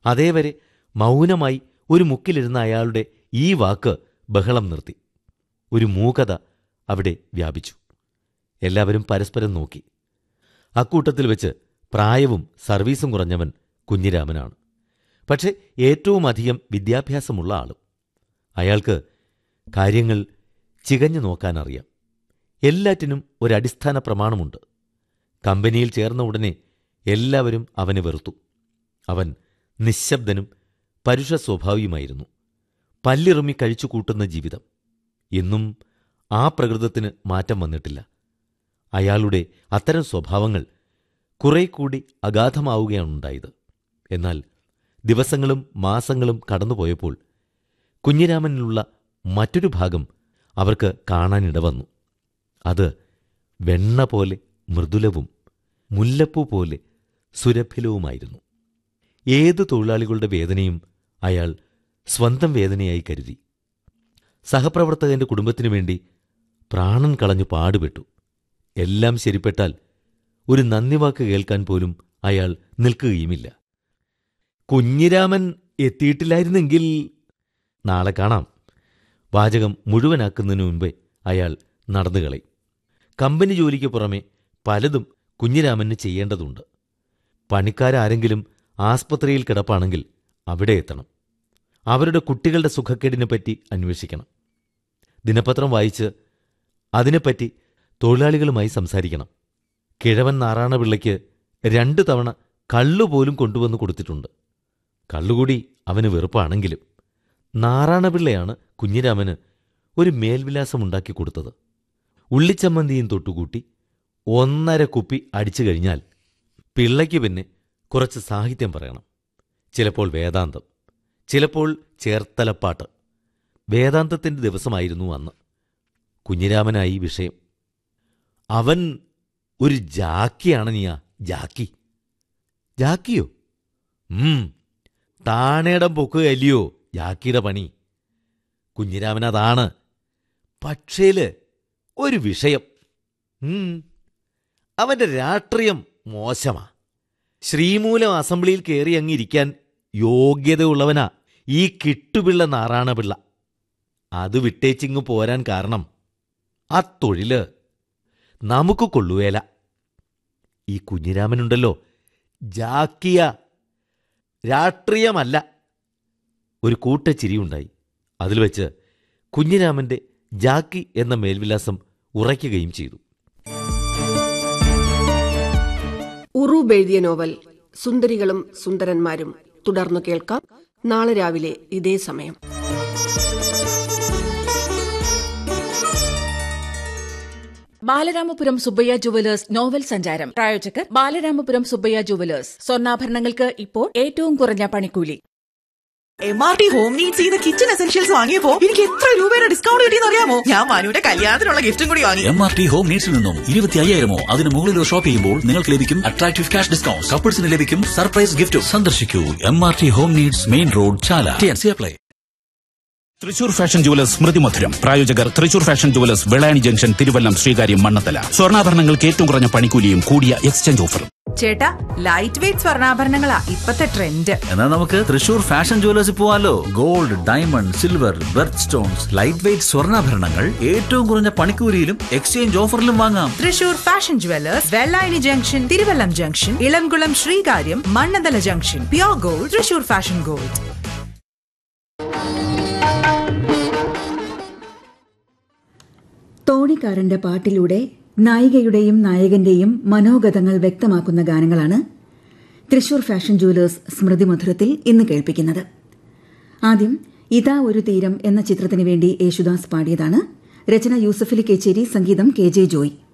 അതേവരെ മൗനമായി ഒരു മുക്കിലിരുന്ന അയാളുടെ ഈ വാക്ക് ബഹളം നിർത്തി ഒരു മൂകത അവിടെ വ്യാപിച്ചു എല്ലാവരും പരസ്പരം നോക്കി അക്കൂട്ടത്തിൽ വെച്ച് പ്രായവും സർവീസും കുറഞ്ഞവൻ കുഞ്ഞിരാമനാണ് പക്ഷെ ഏറ്റവും അധികം വിദ്യാഭ്യാസമുള്ള ആളും അയാൾക്ക് കാര്യങ്ങൾ ചികഞ്ഞു നോക്കാനറിയാം എല്ലാറ്റിനും ഒരടിസ്ഥാന പ്രമാണമുണ്ട് കമ്പനിയിൽ ചേർന്ന ഉടനെ എല്ലാവരും അവനെ വെറുത്തു അവൻ നിശബ്ദനും പരുഷ സ്വഭാവിയുമായിരുന്നു പല്ലിറുമ്മി കഴിച്ചു കൂട്ടുന്ന ജീവിതം എന്നും ആ പ്രകൃതത്തിന് മാറ്റം വന്നിട്ടില്ല അയാളുടെ അത്തരം സ്വഭാവങ്ങൾ കുറെ കൂടി അഗാധമാവുകയാണുണ്ടായത് എന്നാൽ ദിവസങ്ങളും മാസങ്ങളും കടന്നുപോയപ്പോൾ കുഞ്ഞിരാമനിലുള്ള മറ്റൊരു ഭാഗം അവർക്ക് കാണാനിടവന്നു അത് വെണ്ണ പോലെ മൃദുലവും മുല്ലപ്പൂ പോലെ സുരഭിലവുമായിരുന്നു ഏത് തൊഴിലാളികളുടെ വേദനയും അയാൾ സ്വന്തം വേദനയായി കരുതി സഹപ്രവർത്തകന്റെ കുടുംബത്തിനു വേണ്ടി പ്രാണൻ കളഞ്ഞു പാടുപെട്ടു എല്ലാം ശരിപ്പെട്ടാൽ ഒരു നന്ദിവാക്ക് കേൾക്കാൻ പോലും അയാൾ നിൽക്കുകയുമില്ല കുഞ്ഞിരാമൻ എത്തിയിട്ടില്ലായിരുന്നെങ്കിൽ നാളെ കാണാം വാചകം മുഴുവനാക്കുന്നതിനു മുമ്പേ അയാൾ നടന്നുകളയും കമ്പനി ജോലിക്ക് പുറമെ പലതും കുഞ്ഞിരാമന് ചെയ്യേണ്ടതുണ്ട് പണിക്കാരാരെങ്കിലും ആസ്പത്രിയിൽ കിടപ്പാണെങ്കിൽ അവിടെ എത്തണം അവരുടെ കുട്ടികളുടെ സുഖക്കേടിനെപ്പറ്റി അന്വേഷിക്കണം ദിനപത്രം വായിച്ച് അതിനെപ്പറ്റി തൊഴിലാളികളുമായി സംസാരിക്കണം കിഴവൻ നാറാണപിള്ളയ്ക്ക് രണ്ടു തവണ കള്ളുപോലും കൊണ്ടുവന്ന് കൊടുത്തിട്ടുണ്ട് കള്ളുകൂടി അവന് വെറുപ്പാണെങ്കിലും നാറാണപിള്ളയാണ് കുഞ്ഞിരാമന് ഒരു മേൽവിലാസമുണ്ടാക്കി കൊടുത്തത് ഉള്ളിച്ചമ്മന്തിയും തൊട്ടുകൂട്ടി ഒന്നര കുപ്പി അടിച്ചു കഴിഞ്ഞാൽ പിള്ളയ്ക്ക് പിന്നെ കുറച്ച് സാഹിത്യം പറയണം ചിലപ്പോൾ വേദാന്തം ചിലപ്പോൾ ചേർത്തലപ്പാട്ട് വേദാന്തത്തിന്റെ ദിവസമായിരുന്നു അന്ന് കുഞ്ഞിരാമനായി വിഷയം അവൻ ഒരു ജാക്കിയാണ് നീയാ ജാക്കി ജാക്കിയോ ഉം താണേടം പൊക്കുകയല്ലയോ ജാക്കിയുടെ പണി കുഞ്ഞിരാമനതാണ് പക്ഷേല് ഒരു വിഷയം ഉം, അവന്റെ രാഷ്ട്രീയം മോശമാ ശ്രീമൂലം അസംബ്ലിയിൽ കയറി അങ്ങിരിക്കാൻ യോഗ്യതയുള്ളവനാ ഈ കിട്ടുപിള്ള നാറാണപിള്ള അത് വിട്ടേച്ചിങ്ങ് പോരാൻ കാരണം ആ തൊഴില് നമുക്ക് കൊള്ളുവേല ഈ കുഞ്ഞിരാമനുണ്ടല്ലോ ജാക്കിയ രാഷ്ട്രീയമല്ല ഒരു കൂട്ടച്ചിരിയുണ്ടായി അതിൽ വെച്ച് കുഞ്ഞിരാമന്റെ ജാക്കി എന്ന മേൽവിലാസം ഉറയ്ക്കുകയും ചെയ്തു ഉറൂബ് എഴുതിയ നോവൽ സുന്ദരികളും സുന്ദരന്മാരും തുടർന്നു കേൾക്കാം നാളെ രാവിലെ ഇതേ സമയം ബാലരാമപുരം സുബ്ബയ്യ ജുവലേഴ്സ് നോവൽ സഞ്ചാരം പ്രായോജകർ ബാലരാമപുരം സുബ്ബയ്യ ജുവലേഴ്സ് സ്വർണ്ണാഭരണങ്ങൾക്ക് ഇപ്പോൾ ഏറ്റവും കുറഞ്ഞ പണിക്കൂലി M R T home needs ചെയ്ത കിച്ചൺ എസെൻഷ്യൽസ് വാങ്ങിയപ്പോ എനിക്ക് എത്ര രൂപയുടെ ഡിസ്കൗണ്ട് കിട്ടിയെന്ന് അറിയാമോ ഞാൻ മാനുവിന്റെ കല്യാണത്തിനുള്ള ഗിഫ്റ്റും കൂടി വാങ്ങി എം ആർ ടി ഹോം നീഡ്സിൽ നിന്നും ഇരുപത്തി അയ്യായിരമോ അതിന് മുകളിലോ ഷോപ്പ് ചെയ്യുമ്പോൾ നിങ്ങൾക്ക് ലഭിക്കും അട്രാക്റ്റീവ് ക്യാഷ് ഡിസ്കൗണ്ട് കപ്പിൾസിന് ലഭിക്കും സർപ്രൈസ് ഗിഫ്റ്റ് സന്ദർശിക്കൂ M R T home needs main road Chala TNC apply Thrissur fashion jewellers Smrithi Madhuram പ്രായോജകർ Thrissur fashion jewellers Vellayani junction Thiruvallam Sreekaryam Mannathala സ്വർണ്ണാഭരണങ്ങൾക്ക് ഏറ്റവും കുറഞ്ഞ പണിക്കൂലിയും കൂടിയ എക്സ്ചേഞ്ച് ഓഫറും ചേട്ടാ ലൈറ്റ് വെയിറ്റ് സ്വർണ്ണാഭരണങ്ങളാ ഇപ്പത്തെ ട്രെൻഡ് എന്നാൽ നമുക്ക് തൃശൂർ ഫാഷൻ ജുവലേഴ്സിൽ പോവാലോ gold diamond silver birth stones light weight സ്വർണ്ണാഭരണങ്ങൾ ഏറ്റവും കുറഞ്ഞ പണിക്കൂലിയിലും എക്സ്ചേഞ്ച് ഓഫറിലും വാങ്ങാം Thrissur fashion jewellers Vellayani junction Thiruvallam junction Elamkulam Sreekaryam Mannanthala junction pure gold Thrissur fashion gold തോണിക്കാരന്റെ പാട്ടിലൂടെ നായികയുടെയും നായകന്റെയും മനോഗതങ്ങൾ വ്യക്തമാക്കുന്ന ഗാനങ്ങളാണ് തൃശൂർ ഫാഷൻ ജുവലേഴ്സ് സ്മൃതി മധുരത്തിൽ ഇന്ന് കേൾപ്പിക്കുന്നത് ആദ്യം ഇതാ ഒരു തീരം എന്ന ചിത്രത്തിനു വേണ്ടി യേശുദാസ് പാടിയതാണ് രചന യൂസഫലി കേച്ചേരി സംഗീതം കെ ജെ ജോയ്